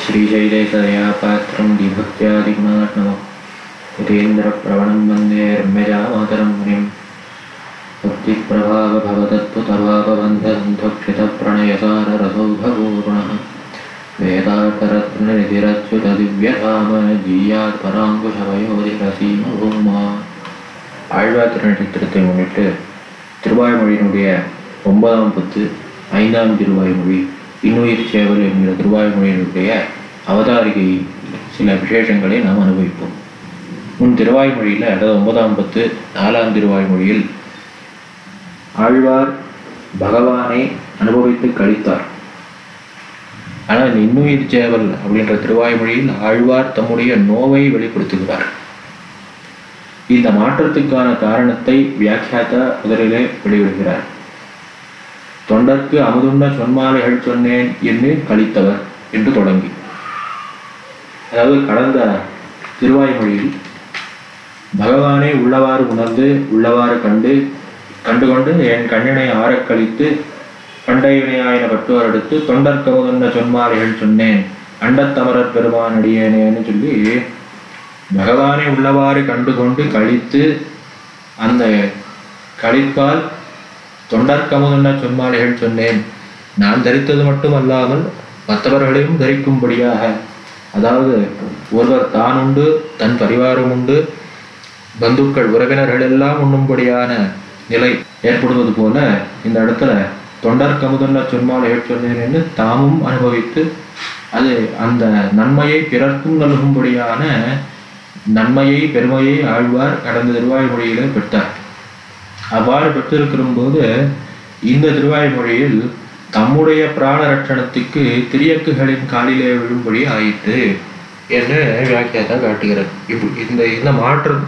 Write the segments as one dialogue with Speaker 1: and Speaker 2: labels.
Speaker 1: श्रीशैलेशदया पात्रं विभक्त्यादिगुणात्मकम् यतीन्द्रप्रवणं वन्दे रम्यजामातरं मुनिं भक्तिप्रभावभवदत्पुतभावबन्धसन्धक्षितप्रणयसाररसौभगोरुणः वेदार्थरत्ननिधिरच्युतदिव्यधाम जीयात् பராங்குஷவயோதிரசீமபூமா ஆழ்வார் திருநட்சத்திரத்தை முன்னிட்டு திருவாய்மொழியினுடைய ஒன்பதாம் பத்து ஐந்தாம் திருவாய்மொழி இன்னுயிர் சேவல் என்கிற திருவாய்மொழியினுடைய அவதாரிகை சில விசேஷங்களை நாம் அனுபவிப்போம் முன் திருவாய்மொழியில் அதாவது ஒன்பதாம் பத்து நாலாம் திருவாய்மொழியில் ஆழ்வார் பகவானை அனுபவித்து கழித்தார் ஆனால் இந்த இன்னுயிர் சேவல் அப்படின்ற திருவாய்மொழியில் ஆழ்வார் தம்முடைய நோவை வெளிப்படுத்துகிறார் இந்த மாற்றத்துக்கான காரணத்தை வியாக்கியாத்தா முதலிலே வெளியிடுகிறார் தொண்டர்க்கு அமுதுண்ட சொன்மாலைகள் சொன்னேன் என்று கழித்தவர் என்று தொடங்கி அதாவது கடந்த திருவாய்மொழியில் பகவானை உள்ளவாறு உணர்ந்து உள்ளவாறு கண்டு கண்டுகொண்டு என் கண்ணினை ஆறக் கழித்து பண்டைவினையாயின பட்டுவார் எடுத்து தொண்டர்க்கு அமுதுண்ட சொன்மாலைகள் சொன்னேன் அண்டத்தமரர் பெருமான் அடியேனேன்னு சொல்லி பகவானை உள்ளவாறு கண்டுகொண்டு கழித்து அந்த கழிப்பால் தொண்டர்க்கமுதன்ன சொன்மாலைகள் சொன்னேன் நான் தரித்தது மட்டுமல்லாமல் மற்றவர்களையும் தரிக்கும்படியாக அதாவது ஒருவர் தான் உண்டு தன் பரிவாரம் உண்டு பந்துக்கள் உறவினர்கள் எல்லாம் உண்ணும்படியான நிலை ஏற்படுவது போல இந்த இடத்துல தொண்டர் கமுதன்ன சொன்மாலைகள் சொன்னேன் என்று தாமும் அனுபவித்து அது அந்த நன்மையை பிறர்க்கும் நல்கும்படியான நன்மையை பெருமையை ஆழ்வார் கடந்த திருவாய்மொழியில பெற்றார் அவ்வாறு பெற்றிருக்கிற போது இந்த திருவாய்மொழியில் தம்முடைய பிராண ரட்சணத்துக்கு திரியக்குகளின் காலிலே விழும்படி ஆயிற்று என்று வியாக்கியாத்தா காட்டுகிறது இப்ப இந்த இந்த மாற்றம்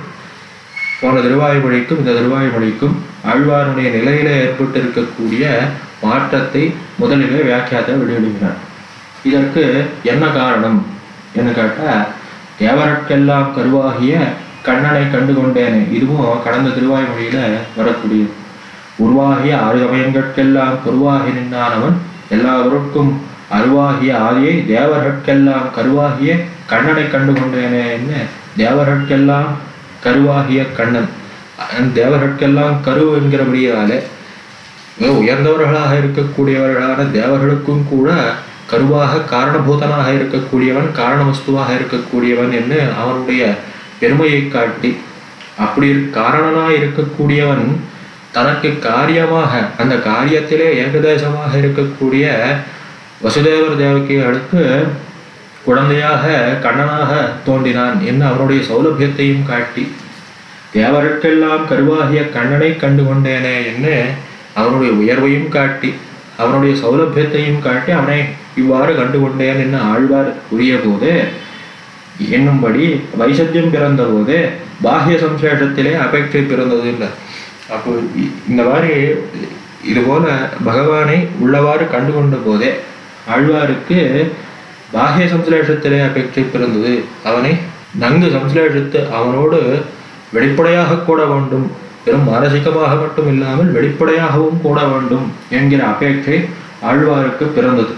Speaker 1: போன திருவாய்மொழிக்கும் இந்த திருவாய்மொழிக்கும் ஆழ்வாருடைய நிலையில ஏற்பட்டிருக்கக்கூடிய மாற்றத்தை முதலிலே வியாக்கியாத்தா வெளியிடுகிறார் இதற்கு என்ன காரணம் என்று கேட்டா தேவரட்கெல்லாம் கருவாகிய கண்ணனை கண்டு கொண்டேனே இதுவும் கடந்த திருவாய்மொழியில வரக்கூடியது உருவாகிய ஆறு சமயங்கட்கெல்லாம் கருவாகி நின்றானவன் எல்லாவருக்கும் அருவாகிய ஆதியை தேவர்கட்கெல்லாம் கருவாகிய கண்ணனை கண்டு கொண்டேனே என்ன தேவர்கட்கெல்லாம் கருவாகிய கண்ணன் அந்த தேவர்கட்கெல்லாம் கரு என்கிறபடியாலே மிக உயர்ந்தவர்களாக இருக்கக்கூடியவர்களான தேவர்களுக்கும் கூட கருவாக காரணபூதனாக இருக்கக்கூடியவன் காரண வஸ்துவாக இருக்கக்கூடியவன் என்று அவனுடைய பெருமையை காட்டி அப்படி காரணனாக இருக்கக்கூடியவன் தனக்கு காரியமாக அந்த காரியத்திலே ஏகதேசமாக இருக்கக்கூடிய வசுதேவர் தேவகிகளுக்கு குழந்தையாக கண்ணனாக தோன்றினான் என்று அவனுடைய சௌலபியத்தையும் காட்டி தேவருக்கெல்லாம் கருவாகிய கண்ணனை கண்டு கொண்டேனே என்று அவனுடைய உயர்வையும் காட்டி அவனுடைய சௌலபியத்தையும் காட்டி அவனை இவ்வாறு கண்டு கொண்டேன் என்று ஆழ்வார் கூறிய போது என்னும்படி வைசத்தியம் பிறந்த போது பாஹ்ய சம்சேஷத்திலே அபேட்சை பிறந்தது இல்லை அப்போ இந்த மாதிரி இது போல பகவானை உள்ளவாறு கண்டு கொண்ட போதே ஆழ்வாருக்கு பாஹ்ய சம்சலேஷத்திலே அபேட்சை பிறந்தது அவனை நன்கு சம்சலேஷித்து அவனோடு வெளிப்படையாக கூட வேண்டும் வெறும் மானசிகமாக மட்டும் இல்லாமல் வெளிப்படையாகவும் கூட வேண்டும் என்கிற அபேட்சை ஆழ்வாருக்கு பிறந்தது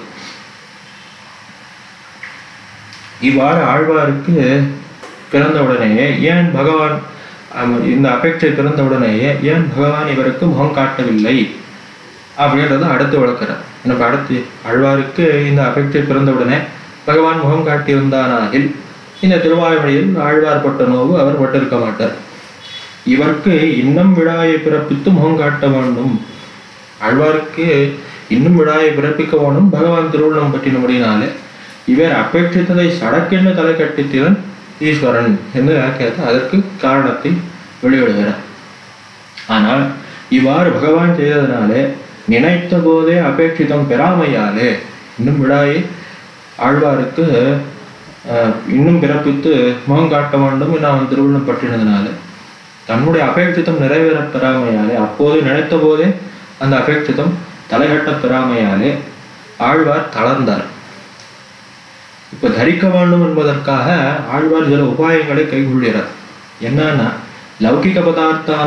Speaker 1: இவ்வாறு ஆழ்வாருக்கு பிறந்தவுடனேயே ஏன் பகவான் இந்த அபேட்சை பிறந்தவுடனேயே ஏன் பகவான் இவருக்கு முகம் காட்டவில்லை அப்படின்றத அடுத்து வளர்க்கிறார் எனக்கு அடுத்து ஆழ்வாருக்கு இந்த அபேட்சை பிறந்தவுடனே பகவான் முகம் காட்டியிருந்தானாகில் இந்த திருவாய்மொழியில் ஆழ்வார் பட்ட நோவு அவர் பட்டிருக்க மாட்டார் இவருக்கு இன்னும் விழாயை பிறப்பித்து முகம் காட்ட வேண்டும் ஆழ்வாருக்கு இன்னும் விழாயை பிறப்பிக்க வேண்டும் பகவான் திருவுள்ளம் பற்றினபடினாலே இவர் அபேட்சித்ததை சடக்கென்று தலை கட்டித்திறன் ஈஸ்வரன் என்று வியாக்கியத்தை அதற்கு காரணத்தை வெளியிடுகிறார் ஆனால் இவ்வாறு பகவான் செய்ததனாலே நினைத்த போதே அபேட்சிதம் பெறாமையாலே இன்னும் விழாயை ஆழ்வாருக்கு இன்னும் பிறப்பித்து முகம் காட்ட வேண்டும் என்று அவன் திருவுள்ளம் பற்றினதுனால தன்னுடைய அபேட்சிதம் நிறைவேற பெறாமையாலே அப்போது நினைத்த போதே அந்த அபேட்சிதம் தலைகட்ட பெறாமையாலே ஆழ்வார் தளர்ந்தார் இப்ப தரிக்க வேண்டும் என்பதற்காக ஆழ்வார் சில உபாயங்களை கைகொள்கிறார் என்னன்னா லௌகிக பதார்த்தான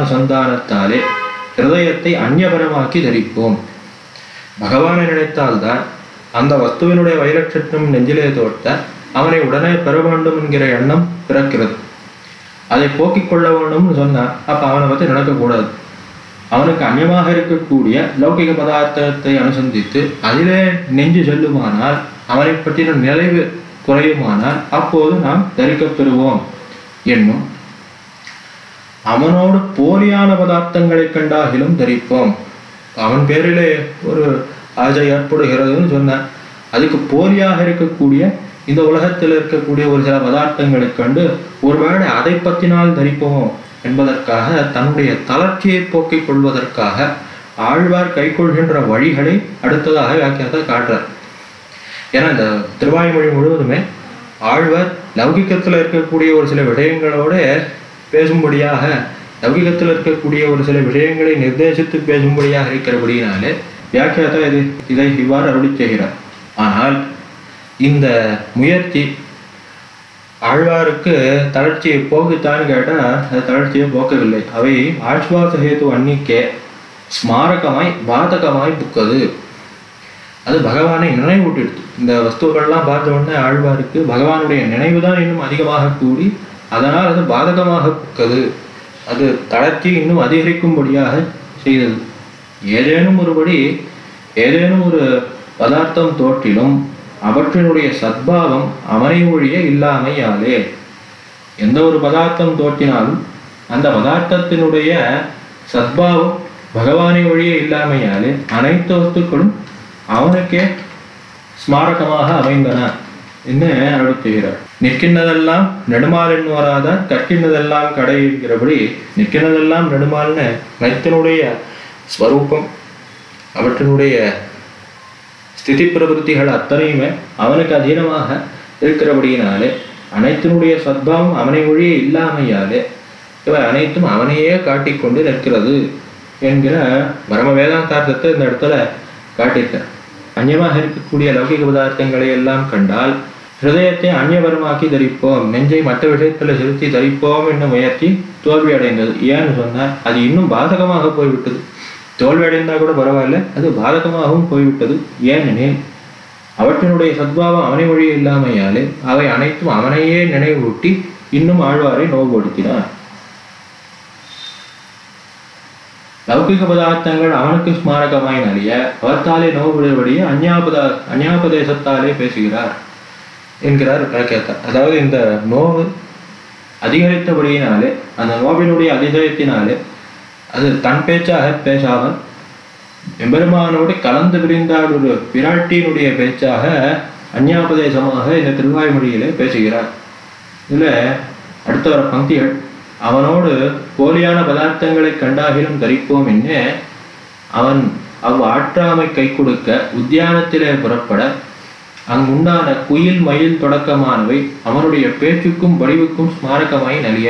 Speaker 1: அந்த வஸ்துவினுடைய வைலட்சணம் நெஞ்சிலே தோட்ட அவனை உடனே பெற வேண்டும் என்கிற எண்ணம் பிறக்கிறது அதை போக்கிக் கொள்ள வேண்டும்னு சொன்னா அப்ப அவனை பத்தி நடக்கக்கூடாது அவனுக்கு அந்நியமாக இருக்கக்கூடிய லௌகிக பதார்த்தத்தை அனுசந்தித்து அதிலே நெஞ்சு செல்லுமானால் அவனை பற்றின நிலைவு குறையுமானால் அப்போது நாம் தரிக்கப் பெறுவோம் என்னும் அவனோடு போலியான பதார்த்தங்களை கண்டாகிலும் தரிப்போம் அவன் பேரிலே ஒரு ஆஜை ஏற்படுகிறதுன்னு சொன்னான் அதுக்கு போலியாக இருக்கக்கூடிய இந்த உலகத்தில் இருக்கக்கூடிய ஒரு சில பதார்த்தங்களை கண்டு ஒருவேளை அதை பற்றினால் தரிப்போம் என்பதற்காக தன்னுடைய தளர்ச்சியை போக்கிக் கொள்வதற்காக ஆழ்வார் கைக்கொள்கின்ற வழிகளை அடுத்ததாக வியாக்கியத்தை காட்டுறார் ஏன்னா இந்த திருவாய்மொழி முழுவதுமே ஆழ்வார் லௌகிக்கத்தில் இருக்கக்கூடிய ஒரு சில விடயங்களோட பேசும்படியாக லௌகிகத்தில் இருக்கக்கூடிய ஒரு சில விஷயங்களை நிர்தேசித்து பேசும்படியாக இருக்கிறபடியினாலே வியாக்கியாதா இது இதை இவ்வாறு அருளி செய்கிறார் ஆனால் இந்த முயற்சி ஆழ்வாருக்கு தளர்ச்சியை போக்குத்தான்னு கேட்டால் அது தளர்ச்சியை போக்கவில்லை அவை ஆஸ்வாச ஹேது அன்னிக்கே ஸ்மாரகமாய் பாதகமாய் புக்கது அது பகவானை நினைவூட்டிடுது இந்த வஸ்துக்கள்லாம் பார்த்த உடனே ஆழ்வாருக்கு பகவானுடைய நினைவு தான் இன்னும் அதிகமாக கூடி அதனால் அது பாதகமாக புக்கது அது தளர்ச்சி இன்னும் அதிகரிக்கும்படியாக செய்தது ஏதேனும் ஒருபடி ஏதேனும் ஒரு பதார்த்தம் தோற்றிலும் அவற்றினுடைய சத்பாவம் அவனை ஒழிய இல்லாமையாலே எந்த ஒரு பதார்த்தம் தோற்றினாலும் அந்த பதார்த்தத்தினுடைய சத்பாவம் பகவானை ஒழிய இல்லாமையாலே அனைத்து வஸ்துக்களும் அவனுக்கே ஸ்மாரகமாக அமைந்தன என்று அருளுத்துகிறார் நிற்கின்றதெல்லாம் நெடுமால் வராதார் கற்கின்றதெல்லாம் கடை என்கிறபடி நிற்கின்றதெல்லாம் நெடுமால்னு மைத்தனுடைய ஸ்வரூபம் அவற்றினுடைய ஸ்திதி பிரவருத்திகள் அத்தனையுமே அவனுக்கு அதீனமாக இருக்கிறபடியினாலே அனைத்தினுடைய சத்பாவம் அவனை ஒழிய இல்லாமையாலே இவை அனைத்தும் அவனையே காட்டிக்கொண்டு நிற்கிறது என்கிற பரம வேதாந்தார்த்தத்தை இந்த இடத்துல காட்டியிருக்கார் அந்நியமாக இருக்கக்கூடிய லௌகிக பதார்த்தங்களை எல்லாம் கண்டால் ஹிருதயத்தை அந்நியபரமாக்கி தரிப்போம் நெஞ்சை மற்ற விஷயத்துல செலுத்தி தரிப்போம் என்னும் முயற்சி தோல்வி அடைந்தது ஏன்னு சொன்னார் அது இன்னும் பாதகமாக போய்விட்டது தோல்வி அடைந்தா கூட பரவாயில்ல அது பாதகமாகவும் போய்விட்டது ஏனெனில் அவற்றினுடைய சத்பாவம் அவனை வழி இல்லாமையாலே அவை அனைத்தும் அவனையே நினைவூட்டி இன்னும் ஆழ்வாரை நோவுபடுத்தினார் லௌகிக பதார்த்தங்கள் அவனுக்கு ஸ்மாரகமாய் நலிய அவர்த்தாலே நோவுபடுபடியே அந்யாபதா அந்யாபதேசத்தாலே பேசுகிறார் என்கிறார் விளக்கேத்தார் அதாவது இந்த நோவு அதிகரித்தபடியினாலே அந்த நோவினுடைய அதிசயத்தினாலே அது தன் பேச்சாக பேசாமல் எம்பெருமானோடு கலந்து பிரிந்தால் ஒரு பிராட்டியினுடைய பேச்சாக அந்யாபதேசமாக இந்த திருவாய்மொழியிலே பேசுகிறார் இதுல அடுத்த வர பங்கிகள் அவனோடு போலியான பதார்த்தங்களை கண்டாகிலும் தரிப்போம் என்ன அவன் அவ் ஆற்றாமை கை கொடுக்க உத்தியானத்திலே புறப்பட அங்குண்டான குயில் மயில் தொடக்கமானவை அவனுடைய பேச்சுக்கும் வடிவுக்கும் ஸ்மாரகமாய் நலிய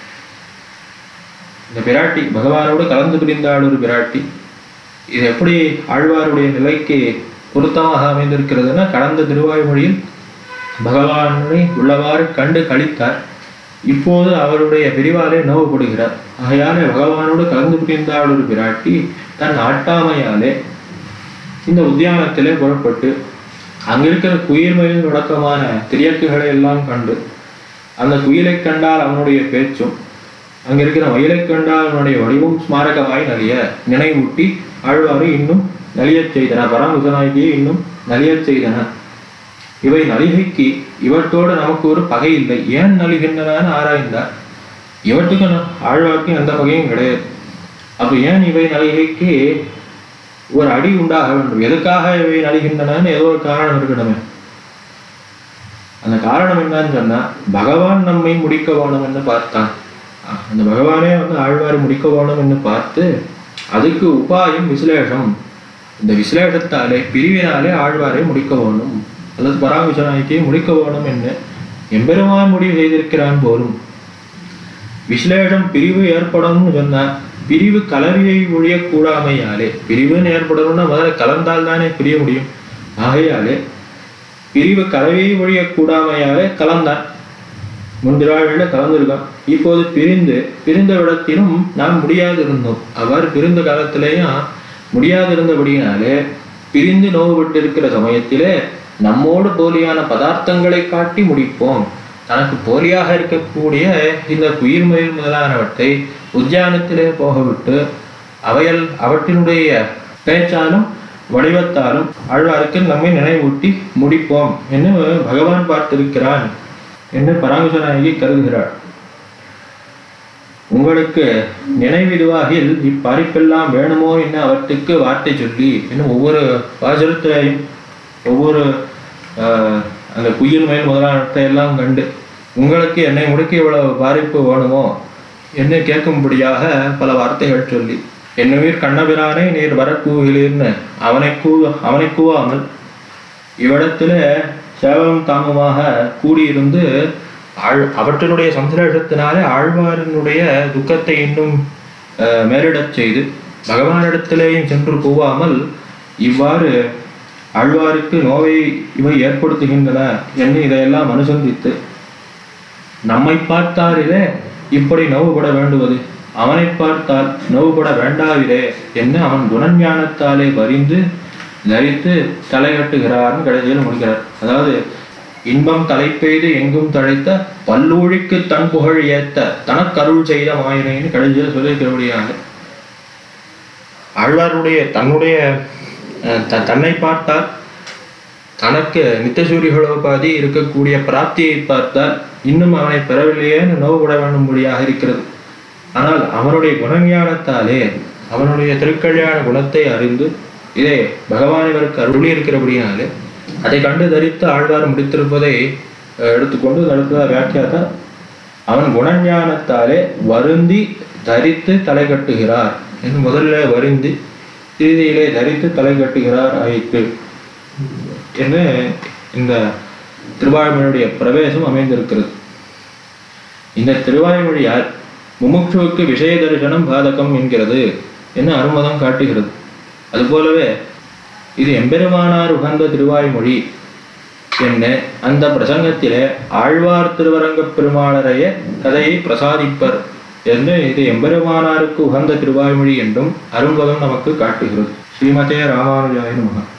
Speaker 1: இந்த பிராட்டி பகவானோடு கலந்து பிரிந்தாள் ஒரு பிராட்டி இது எப்படி ஆழ்வாருடைய நிலைக்கு பொருத்தமாக அமைந்திருக்கிறதுனா கடந்த திருவாய்மொழியில் பகவானை உள்ளவாறு கண்டு கழித்தார் இப்போது அவருடைய பிரிவாலே நோவுபடுகிறார் ஆகையாலே பகவானோடு கலந்து பிரிந்தாள் ஒரு பிராட்டி தன் ஆட்டாமையாலே இந்த உத்தியானத்திலே புறப்பட்டு அங்கிருக்கிற குயில் மயில் தொடக்கமான திரியக்குகளை எல்லாம் கண்டு அந்த குயிலை கண்டால் அவனுடைய பேச்சும் அங்க இருக்கிற மயிலை கண்டால் அவனுடைய வடிவம் ஸ்மாரகமாய் நலிய நினைவூட்டி ஆழ்வாரை இன்னும் நலியச் செய்தன பராமுகநாயகியை இன்னும் நலியச் செய்தன இவை நலிகைக்கு இவற்றோடு நமக்கு ஒரு பகை இல்லை ஏன் நலிகின்றன ஆராய்ந்தார் இவற்றுக்கு ந- ஆழ்வார்க்கு எந்த பகையும் கிடையாது அப்ப ஏன் இவை நலிகைக்கு ஒரு அடி உண்டாக வேண்டும் எதுக்காக இவை நலிகின்றனன்னு ஏதோ ஒரு காரணம் இருக்கணுமே அந்த காரணம் என்னன்னு சொன்னா பகவான் நம்மை முடிக்க வேணும் என்று பார்த்தான் அஹ் அந்த பகவானே வந்து ஆழ்வாரை முடிக்க வேணும் என்று பார்த்து அதுக்கு உபாயம் விசலேஷம் இந்த விசலேஷத்தாலே பிரிவினாலே ஆழ்வாரை முடிக்க வேணும் அல்லது பராமரிசனாய்க்கை முடிக்க வேணும் என்று எம்பெருமான் முடிவு செய்திருக்கிறான் போலும் விசலேஷம் பிரிவு ஏற்படும்னு சொன்னா பிரிவு கலவியை ஒழியக்கூடாமையாலே பிரிவுன்னு ஏற்படணும்னா முதல்ல கலந்தால் தானே பிரிய முடியும் ஆகையாலே பிரிவு கலவையை ஒழியக்கூடாமையாலே கலந்தான் முந்திராவில கலந்திருக்கான் இப்போது பிரிந்து பிரிந்த இடத்திலும் நாம் முடியாது இருந்தோம் அவர் பிரிந்த காலத்திலேயும் முடியாது இருந்தபடியினாலே பிரிந்து நோவுபட்டிருக்கிற சமயத்திலே நம்மோடு போலியான பதார்த்தங்களை காட்டி முடிப்போம் தனக்கு போலியாக இருக்கக்கூடிய இந்த குயிர்மயில் முதலானவற்றை உத்தியானத்திலே போகவிட்டு அவையல் அவற்றினுடைய பேச்சாலும் வடிவத்தாலும் ஆழ்வாருக்கு நம்மை நினைவூட்டி முடிப்போம் என்று பகவான் பார்த்திருக்கிறான் என்று பராமரிசனாகி கருதுகிறார் உங்களுக்கு நினைவிதுவாகில் இப்பறிப்பெல்லாம் வேணுமோ என்ன அவற்றுக்கு வார்த்தை சொல்லி இன்னும் ஒவ்வொரு பாசுரத்திலையும் ஒவ்வொரு ஆஹ், அந்த குயில் மயில் முதலானத்தை எல்லாம் கண்டு உங்களுக்கு என்னை முடுக்க இவ்வளவு பாரிப்பு வேணுமோ என்று கேட்கும்படியாக பல வார்த்தைகள் சொல்லி என்னுயிர் கண்ணபிரானை நீர் வரக்கூவிலிருந்து அவனை கூ அவனை கூவாமல் இவ்விடத்துல சேவம் தாமுமாக கூடியிருந்து ஆழ் அவற்றினுடைய சந்திரத்தினாலே ஆழ்வாரினுடைய துக்கத்தை இன்னும் அஹ், மேலிடச் செய்து பகவானிடத்திலேயும் சென்று கூவாமல் இவ்வாறு ஆழ்வாருக்கு நோவை இவை ஏற்படுத்துகின்றன என்று இதையெல்லாம் அனுசந்தித்து நம்மை பார்த்தாரிலே இப்படி நோவுபட வேண்டுவது அவனை பார்த்தால் நோவுபட வேண்டாவிரே என்று அவன் குணஞானத்தாலே வரிந்து தரித்து தலைகட்டுகிறார்னு கடைசியில் முடிக்கிறார் அதாவது இன்பம் தலைப்பெய்து எங்கும் தழைத்த பல்லூழிக்கு தன் புகழ் ஏத்த தனக்கருள் செய்த மாயினைன்னு கடைசியில் சொல்லியிருக்கிறபடியாக ஆழ்வாருடைய தன்னுடைய அஹ், த- தன்னை பார்த்தால் தனக்கு நித்தசூரிகளோபாதி இருக்கக்கூடிய பிராப்தியை பார்த்தால் இன்னும் அவனை பெறவில்லையேன்னு நோவுபட வேண்டும்படியாக இருக்கிறது ஆனால் அவனுடைய குணஞானத்தாலே அவனுடைய திருக்கல்யாண குணத்தை அறிந்து இதே பகவான் இவருக்கு அருளி இருக்கிறபடியாலே அதை கண்டு தரித்து ஆழ்வார் முடித்திருப்பதை அஹ், எடுத்துக்கொண்டு அடுத்த வியாக்கியாத்தா அவன் குணஞானத்தாலே வருந்தி தரித்து தலை கட்டுகிறார் என்று முதல்ல வருந்தி இறுதியிலே தரித்து தலை கட்டுகிறார் ஆயிற்று என்று இந்த திருவாய்மொழியுடைய பிரவேசம் அமைந்திருக்கிறது இந்த திருவாய்மொழியால் முமுட்சுவுக்கு விஷய தரிசனம் பாதகம் என்கிறது என்று அருமதம் காட்டுகிறது அதுபோலவே இது எம்பெருமானார் உகந்த திருவாய்மொழி என்ன அந்த பிரசங்கத்திலே ஆழ்வார் திருவரங்கப் பெருமாளரைய கதையை பிரசாதிப்பர் என்று இது எம்பெருமானாருக்கு உகந்த திருவாய்மொழி என்றும் அரும்பதம் நமக்கு காட்டுகிறது ஸ்ரீமதே ராமானுஜாய நமக